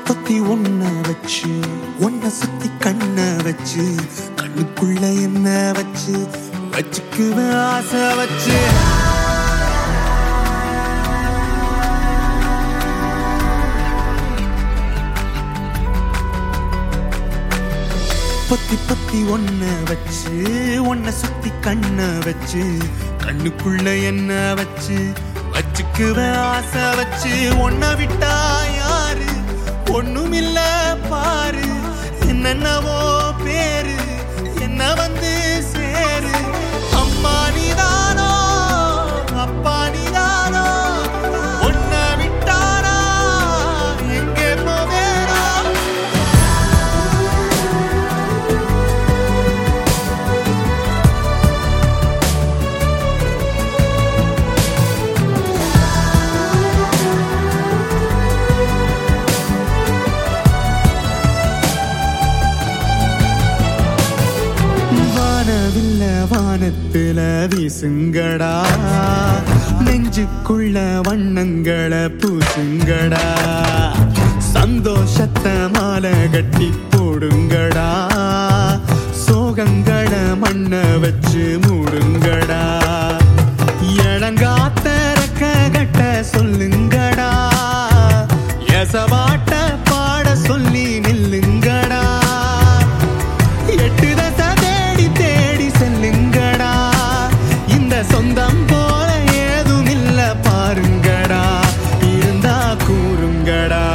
பத்தி ஒன்ன வச்சு ஒன்ன சுத்தி கண்ண வச்சு கண்ணுக்குள்ள என்ன வச்சு வச்சுக்குவேன் ஆசை வச்சு பத்தி பத்தி ஒன்ன வச்சு ஒன்ன சுத்தி கண்ண வச்சு கண்ணுக்குள்ள என்ன வச்சு வச்சுக்குவேன் ஆசை வச்சு ஒன்ன விட்டா யாரு ஒண்ணுமில்ல பாரு என்னென்னவோ பேரு என்ன வந்து சேரு அம்மா நீதானோ அப்பா நீதானோ ஒன்ன விட்டாரா எங்கே போவேரா வானவில்ல வானத்துல வீசுங்கடா நெஞ்சுக்குள்ள வண்ணங்களை பூசுங்கடா சந்தோஷத்தை மாலை கட்டி போடுங்கடா சோகங்களை மண்ண வச்சு மூடுங்கடா இளங்காத்தரக்க கட்ட சொல்லுங்கடா எசவாட்ட பாட சொல்லி நில்லுங்கடா எட்டு தசை தேடி தேடி செல்லுங்கடா இந்த சொந்தம் போல ஏதும் இல்ல பாருங்கடா இருந்தா கூறுங்கடா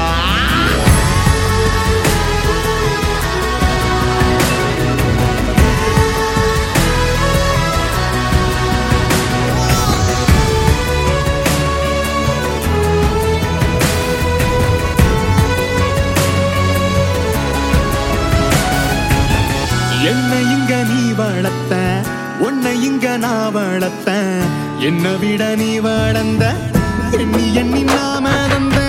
என்னை இங்க நீ வளர்த்த உன்னை இங்க நான் வளர்த்த என்னை விட நீ வளர்ந்த எண்ணி எண்ணி நாம தந்த